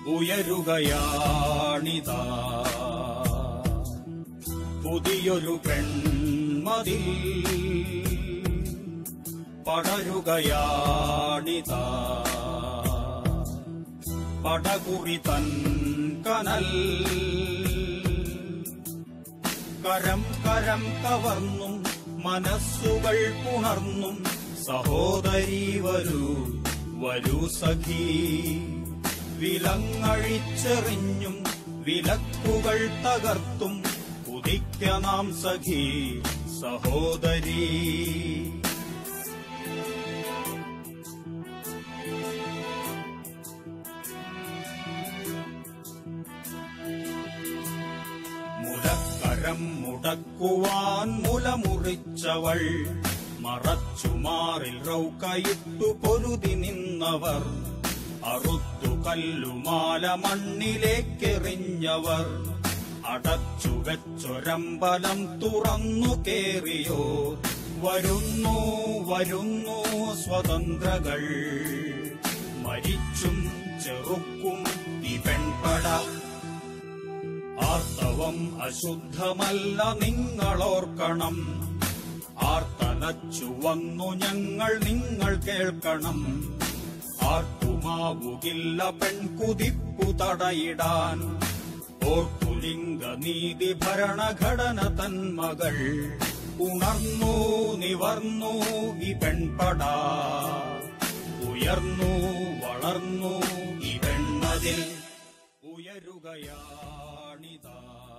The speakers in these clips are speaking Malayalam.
ഉയരുകയാണിതാ പുതിയൊരു പെൺമതി പടരുകയാണിതാ പടകുറി തൻ കനൽ കരം കരം കവർന്നും മനസ്സുകൾ പുണർന്നും സഹോദരി വരൂ വരൂ സഖീ വിലങ്ങഴിച്ചെറിഞ്ഞും വിലക്കുകൾ തകർത്തും ഉദിക്ക നാം സഖീ സഹോദരീ മുലക്കരം മുടക്കുവാൻ മുലമുറിച്ചവൾ മറച്ചുമാറിൽ റൗക്കയിട്ടു പൊരുതി നിന്നവർ അറുത്തു കല്ലുമാല മണ്ണിലേക്കെറിഞ്ഞവർ അടച്ചു വെച്ചൊരമ്പലം തുറന്നു കേറിയോ വരുന്നു വരുന്നു സ്വതന്ത്രകൾ മരിച്ചും ചെറുക്കും ഈ പെൺപട ആർത്തവം അശുദ്ധമല്ല നിങ്ങളോർക്കണം ആർത്തലച്ചു വന്നു ഞങ്ങൾ നിങ്ങൾ കേൾക്കണം ആർക്കുമാവുകില്ല പെൺകുതിപ്പു തടയിടാൻ ഓർക്കുലിംഗ നീതി ഭരണഘടന തന്മകൾ ഉണർന്നു നിവർന്നു ഈ പെൺപട ഉയർന്നു വളർന്നു ഈ പെൺമതിൽ ഉയരുകയാണിതാ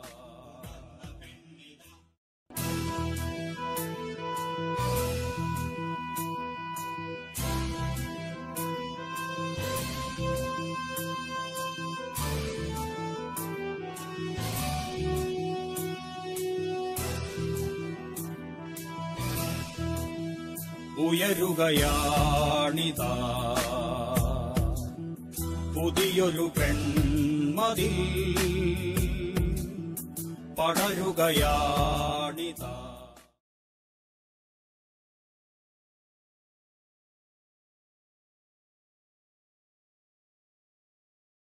ഉയരുകയാണിതാ പുതിയൊരു പെൺമതി പടരുകയാണിതാ